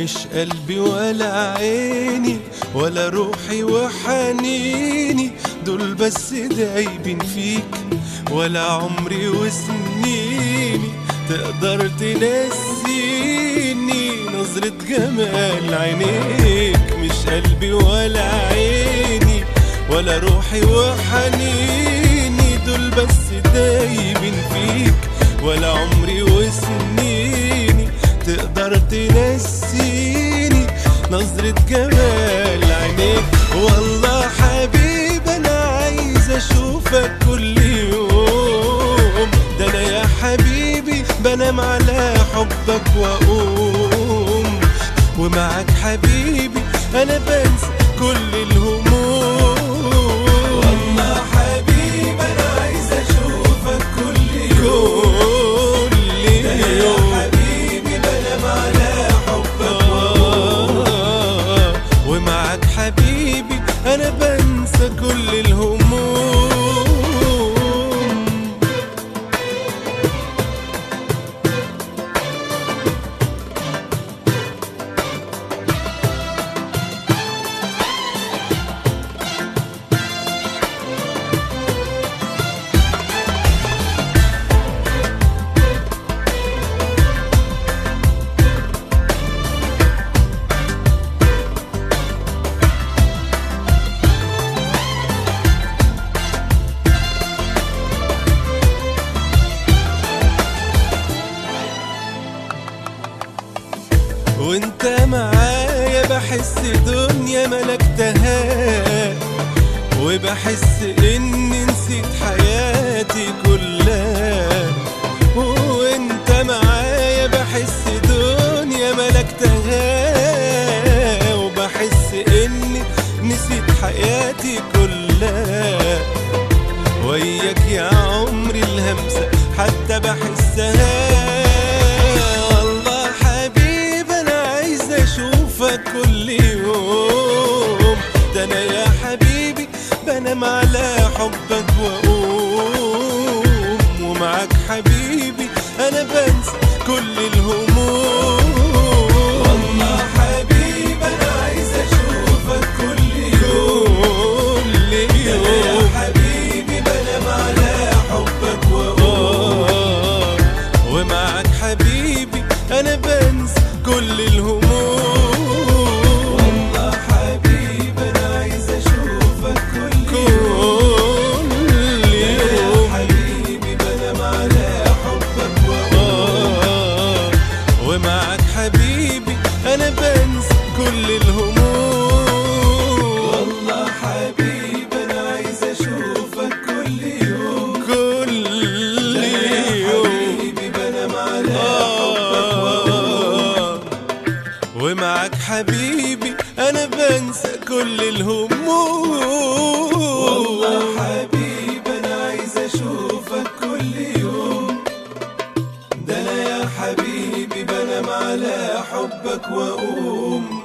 مش قلبي ولا عيني ولا روحي وحنيني دول بس دايبين فيك ولا عمري وسنيني تقدر تنسيني نظرة جمال عينيك مش قلبي ولا عيني ولا روحي وحنيني دول بس دايبين فيك ولا عمري وسنيني تقدر تنسيني نظرة جمال عينيك والله حبيب انا عايز اشوفك كل يوم ده انا يا حبيبي بنام على حبك واقوم ومعك حبيبي انا بنسى كل الهموم والله حبيب انا عايز اشوفك كل يوم كل يوم حبيبي بنام على حبك ومعك حبيبي انا بنسى كل الهموم وانت معايا بحس دنيا ملكتها وبحس اني نسيت حياتي كلها وانت معايا بحس دنيا ملكتها وبحس اني نسيت حياتي كلها وياك يا عمري الهمسة حتى بحسها والله حبيب انا عايز اشوفك كل يوم ده انا يا حبيبي بنام على حبك واقوم ومعك حبيبي انا بنسى كل الهموم والله حبيب انا عايز اشوفك كل يوم كل يوم يا حبيبي بنام على حبك واقوم ومعك حبيبي انا بنسى كل الهموم والله حبيبي انا عايز اشوفك كل يوم كل يوم حبيبي بنام على حبك واقوم ومعك حبيبي انا بنسى كل الهموم والله حبيبي انا عايز اشوفك كل يوم كل يوم حبيبي بنام على حبك واقوم ومعك حبيبي انا بنسى كل الهموم والله حبيبي انا عايز اشوفك كل يوم ده انا يا حبيبي بنام على حبك واقوم